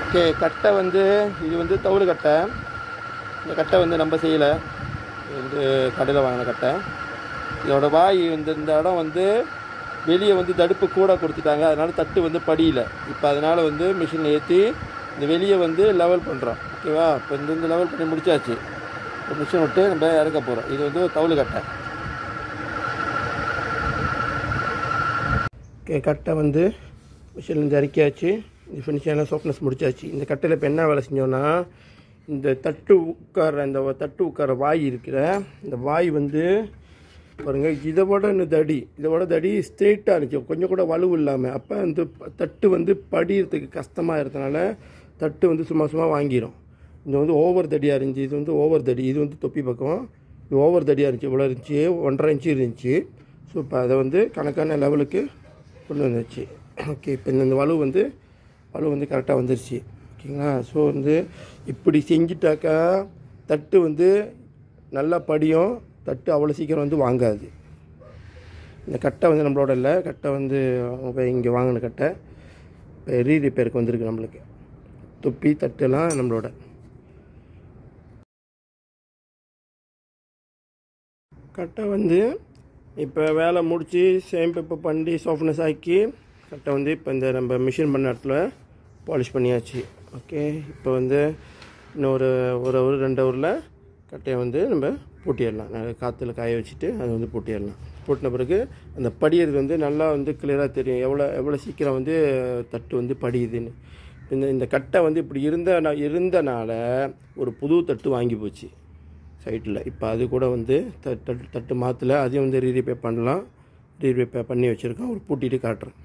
okay கட்டை வந்து இது வந்து தவுள் கட்டை இந்த கட்டை வந்து நம்ம செய்யலை இது வந்து கடையில் வாங்கின கட்டை இதோட வாய் வந்து இந்த இடம் வந்து வெளியே வந்து தடுப்பு கூட கொடுத்துட்டாங்க அதனால தட்டு வந்து படியல இப்போ அதனால் வந்து மிஷினில் ஏற்றி இந்த வெளியே வந்து லெவல் பண்ணுறோம் ஓகேவா இப்போ இந்த இந்த லெவல் பண்ணி முடிச்சாச்சு இப்போ மிஷின் விட்டு நம்ம இறக்க போகிறோம் இது வந்து தவுள் கட்டை ஓகே கட்டை வந்து மிஷின்லேருந்து இறக்கியாச்சு இது ஃபினிஷிங்கான சாஃப்ட்னஸ் முடிச்சாச்சு இந்த கட்டையில் இப்போ என்ன வேலை செஞ்சோன்னா இந்த தட்டு உட்கார இந்த தட்டு உட்கார வாய் இருக்கிற இந்த வாய் வந்து பாருங்க இதை விட இந்த தடி இதை விட தடி ஸ்ட்ரெயிட்டாக இருந்துச்சு கொஞ்சம் கூட வலுவு இல்லாமல் அப்போ அந்த ப- தட்டு வந்து படிகிறதுக்கு கஷ்டமாக இருந்தனால தட்டு வந்து சும்மா சும்மா வாங்கிடும் இது வந்து ஓவர் தடியாக இருந்துச்சு இது வந்து ஓவர் தடி இது வந்து தொப்பி பக்கம் இது ஓவர் தடியாக இருந்துச்சு இவ்வளோ இருந்துச்சு ஒன்றரை இன்ச்சு இருந்துச்சு ஸோ இப்போ அதை வந்து கணக்கான லெவலுக்கு கொண்டு வந்துருச்சு ஓகே இப்போ இந்த வலு வந்து வலு வந்து கரெக்டாக வந்துருச்சு ஓகேங்களா ஸோ வந்து இப்படி செஞ்சுட்டாக்கா தட்டு வந்து நல்லா படியும் தட்டு அவ்வளோ சீக்கிரம் வந்து வாங்காது இந்த கட்டை வந்து நம்மளோட இல்லை கட்டை வந்து அவங்க இங்கே வாங்கின கட்டை இப்போ ரீ ரிப்பேருக்கு வந்திருக்கு நம்மளுக்கு தொப்பி தட்டுலாம் நம்மளோட கட்டை வந்து இப்போ வேலை முடித்து சேம் இப்போ பண்ணி சாஃப்ட்னஸ் ஆக்கி கட்டை வந்து இப்போ இந்த நம்ம மிஷின் பண்ண இடத்துல பாலிஷ் பண்ணியாச்சு ஓகே இப்போ வந்து இன்னொரு ஒரு ஹவர் ரெண்டு ஹவரில் கட்டையை வந்து நம்ம பூட்டிடலாம் நல்ல காற்றுல காய வச்சுட்டு அதை வந்து பூட்டிடலாம் பூட்டின பிறகு அந்த படியறது வந்து நல்லா வந்து கிளியராக தெரியும் எவ்வளோ எவ்வளோ சீக்கிரம் வந்து தட்டு வந்து படியுதுன்னு இந்த இந்த கட்டை வந்து இப்படி இருந்த இருந்தனால ஒரு புது தட்டு வாங்கி போச்சு சைட்டில் இப்போ அது கூட வந்து த- தட்டு தட்டு மாற்றல அதையும் வந்து ரீரிப்பே பண்ணலாம் ரீரிப்பே பண்ணி வச்சுருக்கோம் ஒரு பூட்டிட்டு காட்டுறேன்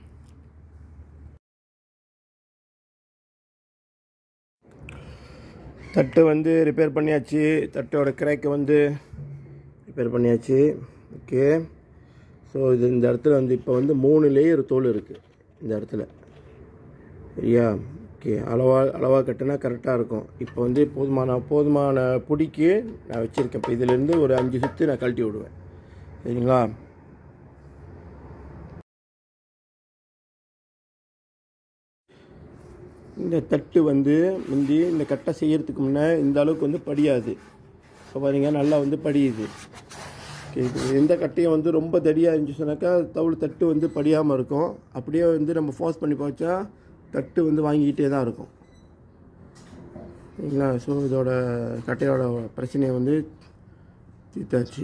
தட்டு வந்து ரிப்பேர் பண்ணியாச்சு தட்டோட கிராக்கை வந்து ரிப்பேர் பண்ணியாச்சு ஓகே ஸோ இது இந்த இடத்துல வந்து இப்போ வந்து மூணு லேயர் தோல் இருக்குது இந்த இடத்துல சரியா ஓகே அளவா அளவாக கட்டினா கரெக்டாக இருக்கும் இப்போ வந்து போதுமான போதுமான பொடிக்கு நான் வச்சுருக்கேன் இப்போ இதிலேருந்து ஒரு அஞ்சு சுற்று நான் கழட்டி விடுவேன் சரிங்களா இந்த தட்டு வந்து முந்தி இந்த கட்டை செய்யறதுக்கு முன்னே இந்த அளவுக்கு வந்து படியாது இப்போ பாருங்க நல்லா வந்து படியுது ஓகே இது எந்த கட்டையும் வந்து ரொம்ப தடியாக இருந்துச்சு சொன்னாக்கா தவுள் தட்டு வந்து படியாமல் இருக்கும் அப்படியே வந்து நம்ம ஃபோர்ஸ் பண்ணி போச்சா தட்டு வந்து வாங்கிக்கிட்டே தான் இருக்கும் சரிங்களா ஸோ இதோட கட்டையோட பிரச்சனையை வந்து தீர்த்தாச்சு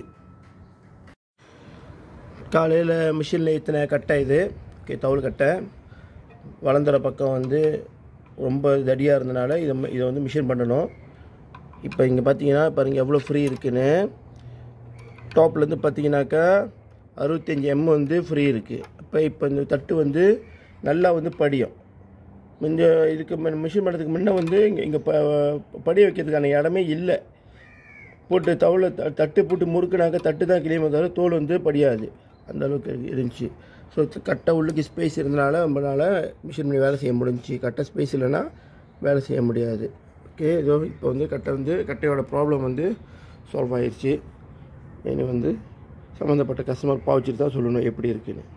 காலையில் மிஷினில் ஏற்றின கட்டை இது ஓகே தவுள் கட்டை வளர்ந்துற பக்கம் வந்து ரொம்ப தடியாக இருந்தனால இதை ம- இதை வந்து மிஷின் பண்ணணும் இப்போ இங்கே பார்த்தீங்கன்னா பாருங்கள் எவ்வளோ ஃப்ரீ இருக்குன்னு டாப்லேருந்து பார்த்தீங்கன்னாக்கா அறுபத்தஞ்சி எம் வந்து ஃப்ரீ இருக்குது அப்போ இப்போ இந்த தட்டு வந்து நல்லா வந்து படியும் இந்த இதுக்கு முன்ன- மிஷின் பண்ணுறதுக்கு முன்னே வந்து இங்கே இங்கே ப படிய வைக்கிறதுக்கான இடமே இல்லை போட்டு தவுளை த- தட்டு போட்டு முறுக்குனாக்க தட்டு தான் கிளியுமே தவிர தோல் வந்து படியாது அந்த அளவுக்கு இருக்கு- இருந்துச்சு ஸோ கட்டை உள்ளுக்கு ஸ்பேஸ் இருந்தனால நம்மளால் மிஷின் பண்ணி வேலை செய்ய முடிஞ்சுச்சு கட்டை ஸ்பேஸ் இல்லைன்னா வேலை செய்ய முடியாது ஓகே இதோ இப்போ வந்து கட்டை வந்து கட்டையோட ப்ராப்ளம் வந்து சால்வ் ஆயிடுச்சு இனி வந்து சம்மந்தப்பட்ட கஸ்டமர் பாவிச்சிட்டு தான் சொல்லணும் எப்படி இருக்குன்னு